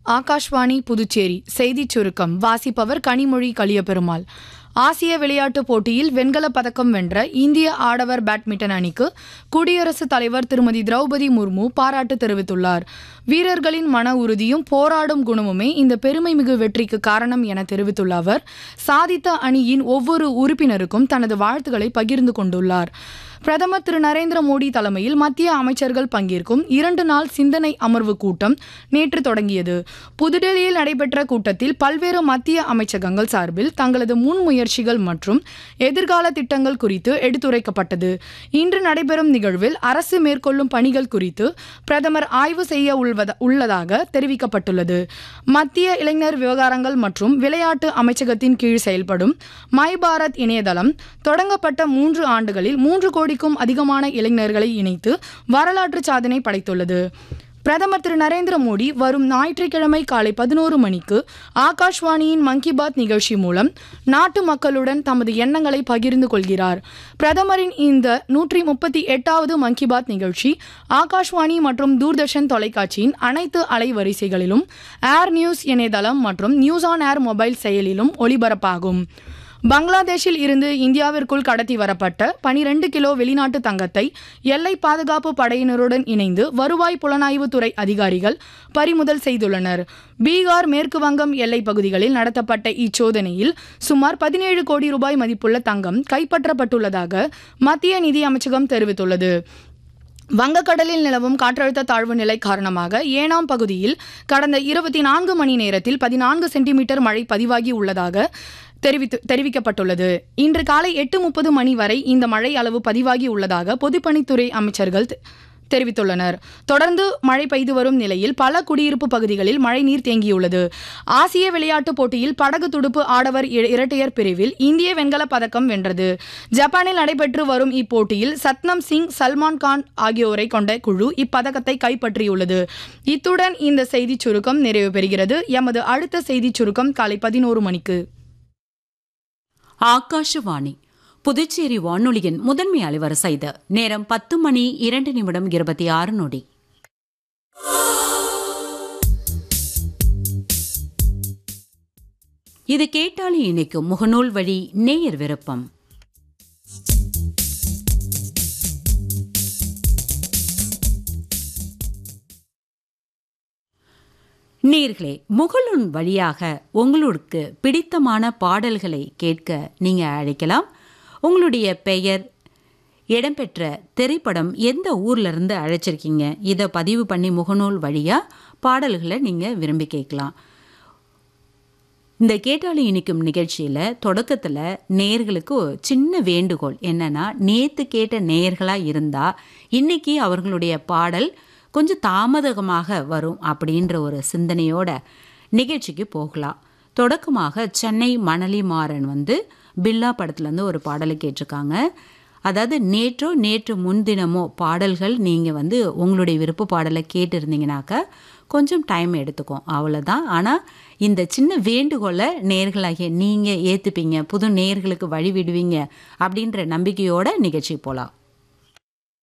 ஆகாஷ்வாணி புதுச்சேரி செய்திச் சுருக்கம் வாசிப்பவர் கனிமொழி கலியபெருமாள் ஆசிய விளையாட்டுப் போட்டியில் வெண்கலப் பதக்கம் வென்ற இந்திய ஆடவர் பேட்மிண்டன் அணிக்கு குடியரசுத் தலைவர் திருமதி திரௌபதி முர்மு பாராட்டு தெரிவித்துள்ளார் வீரர்களின் மன உறுதியும் போராடும் குணமுமே இந்த பெருமைமிகு வெற்றிக்கு காரணம் என தெரிவித்துள்ள அவர் சாதித்த அணியின் ஒவ்வொரு உறுப்பினருக்கும் தனது வாழ்த்துக்களை பகிர்ந்து கொண்டுள்ளார் பிரதமர் திரு நரேந்திர மோடி தலைமையில் மத்திய அமைச்சர்கள் பங்கேற்கும் இரண்டு நாள் சிந்தனை அமர்வு கூட்டம் நேற்று தொடங்கியது புதுடெல்லியில் நடைபெற்ற கூட்டத்தில் பல்வேறு மத்திய அமைச்சகங்கள் சார்பில் தங்களது முன்முயற்சிகள் மற்றும் எதிர்கால திட்டங்கள் குறித்து எடுத்துரைக்கப்பட்டது இன்று நடைபெறும் நிகழ்வில் அரசு மேற்கொள்ளும் பணிகள் குறித்து பிரதமர் ஆய்வு செய்ய உள்வத- உள்ளதாக தெரிவிக்கப்பட்டுள்ளது மத்திய இளைஞர் விவகாரங்கள் மற்றும் விளையாட்டு அமைச்சகத்தின் கீழ் செயல்படும் மை பாரத் இணையதளம் தொடங்கப்பட்ட மூன்று ஆண்டுகளில் மூன்று கோடிக்கும் அதிகமான இளைஞர்களை இணைத்து வரலாற்று சாதனை படைத்துள்ளது பிரதமர் திரு நரேந்திர மோடி வரும் ஞாயிற்றுக்கிழமை காலை பதினோரு மணிக்கு ஆகாஷ்வாணியின் மன் கி பாத் நிகழ்ச்சி மூலம் நாட்டு மக்களுடன் தமது எண்ணங்களை பகிர்ந்து கொள்கிறார் பிரதமரின் இந்த நூற்றி முப்பத்தி எட்டாவது மன் கி பாத் நிகழ்ச்சி ஆகாஷ்வாணி மற்றும் தூர்தர்ஷன் தொலைக்காட்சியின் அனைத்து அலைவரிசைகளிலும் ஏர் நியூஸ் இணையதளம் மற்றும் நியூஸ் ஆன் ஏர் மொபைல் செயலிலும் ஒளிபரப்பாகும் பங்களாதேஷில் இருந்து இந்தியாவிற்குள் கடத்தி வரப்பட்ட 12 கிலோ வெளிநாட்டு தங்கத்தை எல்லை பாதுகாப்பு படையினருடன் இணைந்து வருவாய் புலனாய்வுத்துறை அதிகாரிகள் பறிமுதல் செய்துள்ளனர் பீகார் மேற்கு வங்கம் எல்லைப் பகுதிகளில் நடத்தப்பட்ட இச்சோதனையில் சுமார் பதினேழு கோடி ரூபாய் மதிப்புள்ள தங்கம் கைப்பற்றப்பட்டுள்ளதாக மத்திய நிதி அமைச்சகம் தெரிவித்துள்ளது வங்கக்கடலில் நிலவும் காற்றழுத்த தாழ்வு நிலை காரணமாக ஏனாம் பகுதியில் கடந்த இருபத்தி நான்கு மணி நேரத்தில் பதினான்கு சென்டிமீட்டர் மழை பதிவாகி உள்ளதாக தெரிவித்து தெரிவிக்கப்பட்டுள்ளது இன்று காலை எட்டு முப்பது மணி வரை இந்த மழை அளவு பதிவாகி உள்ளதாக பொதுப்பணித்துறை அமைச்சர்கள் தெ- தெரிவித்துள்ளனர் தொடர்ந்து மழை பெய்து வரும் நிலையில் பல குடியிருப்பு பகுதிகளில் மழைநீர் தேங்கியுள்ளது ஆசிய விளையாட்டுப் போட்டியில் படகு துடுப்பு ஆடவர் இ- இரட்டையர் பிரிவில் இந்திய வெண்கலப் பதக்கம் வென்றது ஜப்பானில் நடைபெற்று வரும் இப்போட்டியில் சத்னம் சிங் சல்மான் கான் ஆகியோரை கொண்ட குழு இப்பதக்கத்தை கைப்பற்றியுள்ளது இத்துடன் இந்த செய்திச் சுருக்கம் நிறைவு பெறுகிறது எமது அடுத்த செய்திச் சுருக்கம் காலை பதினோரு மணிக்கு ஆகாஷவாணி புதுச்சேரி வானொலியின் முதன்மை அலைவரிசை இது நேரம் பத்து மணி இரண்டு நிமிடம் இருபத்தி ஆறு நொடி இது கேட்டாலே இணைக்கும் முகநூல் வழி நேயர் விருப்பம் நேர்களே முகநூல் வழியாக உங்களுக்கு பிடித்தமான பாடல்களை கேட்க நீங்க அழைக்கலாம் உங்களுடைய பெயர் இடம்பெற்ற திரைப்படம் எந்த ஊர்ல இருந்து அழைச்சிருக்கீங்க இதை பதிவு பண்ணி முகநூல் வழியா பாடல்களை நீங்க விரும்பி கேட்கலாம் இந்த கேட்டாலும் இனிக்கும் நிகழ்ச்சியில் தொடக்கத்தில் நேயர்களுக்கு ஒரு சின்ன வேண்டுகோள் என்னன்னா நேற்று கேட்ட நேயர்களாக இருந்தால் இன்னைக்கு அவர்களுடைய பாடல் கொஞ்சம் தாமதமாக வரும் அப்படின்ற ஒரு சிந்தனையோட நிகழ்ச்சிக்கு போகலாம் தொடக்கமாக சென்னை மணலி மாறன் வந்து பில்லா படத்துலேருந்து ஒரு பாடலை கேட்டிருக்காங்க அதாவது நேற்றோ நேற்று முன்தினமோ பாடல்கள் நீங்கள் வந்து உங்களுடைய விருப்ப பாடலை கேட்டிருந்தீங்கனாக்கா கொஞ்சம் டைம் எடுத்துக்கும் அவ்வளோதான் ஆனால் இந்த சின்ன வேண்டுகோளை நேர்களாகிய நீங்கள் ஏற்றுப்பீங்க புது நேர்களுக்கு வழி விடுவீங்க அப்படின்ற நம்பிக்கையோட நிகழ்ச்சி போகலாம்